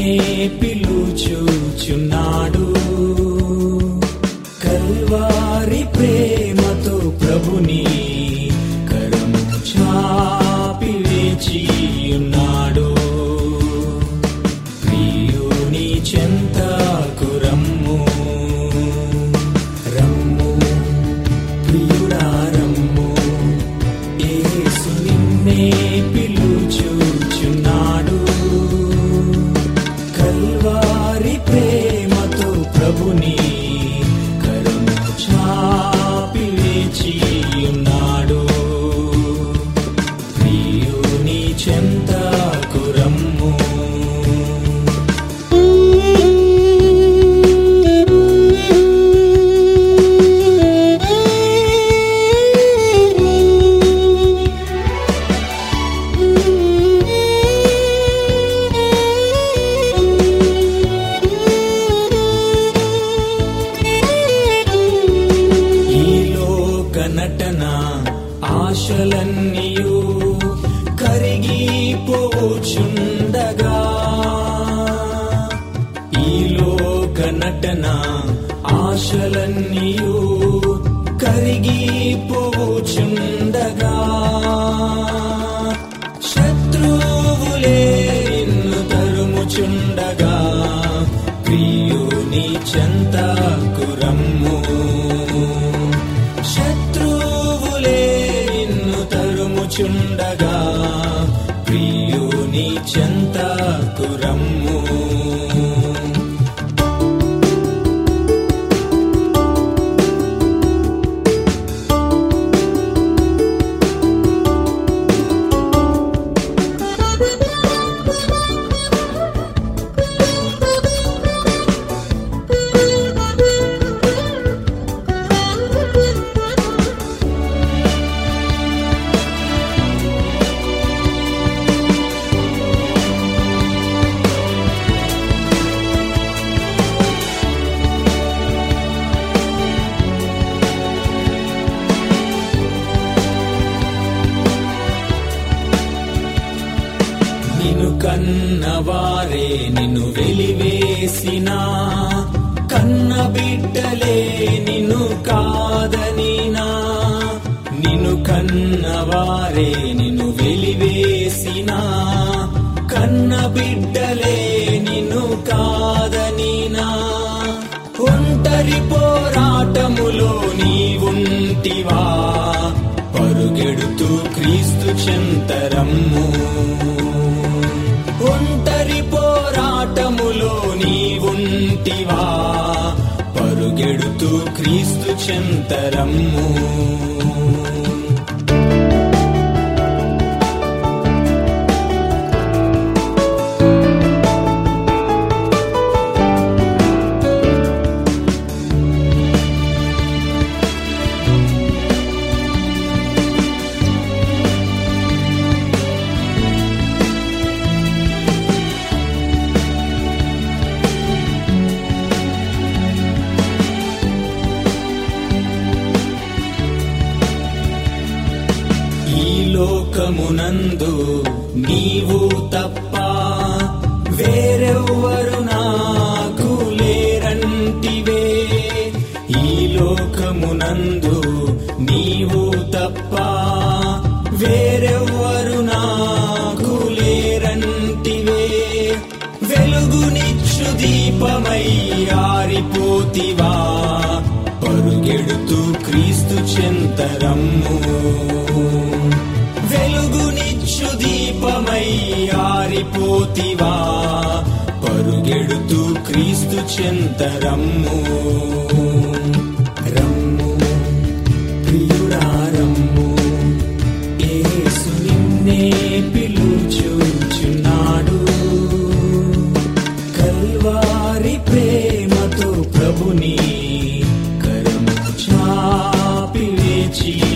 పిలుచుచున్నాడు కల్వారి ప్రేమతో ప్రభుని కరము చాపి వేచియున్నాడు ప్రియుని చెంతకు రమ్ము రమ్ము ప్రియుడా రమ్ము యేసు నిన్నే పిలుచుచున్నాడు కల్వారి ప్రేమతో ప్రభుని కరము చాపి వేచియున్నాడు ప్రియుని చెంతకు రమ్ము ఈ లోక నటన ఆశలన్నీయు కరిగిపోచుండగా ఈ లోక నటన ఆశలన్నీయు కరిగిపోచుండగా శత్రువులే నిన్ను తరుముచుండగా ప్రియుని చెంతకు రమ్ము శత్రువులే నిన్ను తరుముచుండగా ప్రియుని చెంతకు రమ్ము నిన్ను కన్నవారే నిన్ను వెలివేసిన కన్న బిడ్డలే నిన్ను కాదనినా నిన్ను కన్నవారే నిన్ను వెలివేసిన కన్న బిడ్డలే నిన్ను కాదనినా ఒంటరి పోరాటములో నీవుంటివా పరుగెడుతూ క్రీస్తు చెంతరమ్ము ఒంటరి పోరాటములో నీవుంటివా పరుగెడుతూ క్రీస్తు చెంతరమ్ము ఈ లోకమునందు నీవు తప్ప వేరెవ్వరు నాకు లేరంటివే ఈ లోకమునందు నీవు తప్ప వేరెవ్వరు నాకు లేరంటివే వెలుగునిచ్చు దీపమై ఆరిపోతివా పరుగెడుతూ క్రీస్తు చెంతరమ్ము వెలుగునిచ్చు దీపమై ఆరిపోతివా పరుగెడుతూ క్రీస్తు చెంతరమ్ము రమ్ము ప్రియుడా రమ్ము యేసు నిన్నే పిలుచుచున్నాడు కల్వారి ప్రేమతో ప్రభుని కరము చాపి వేచి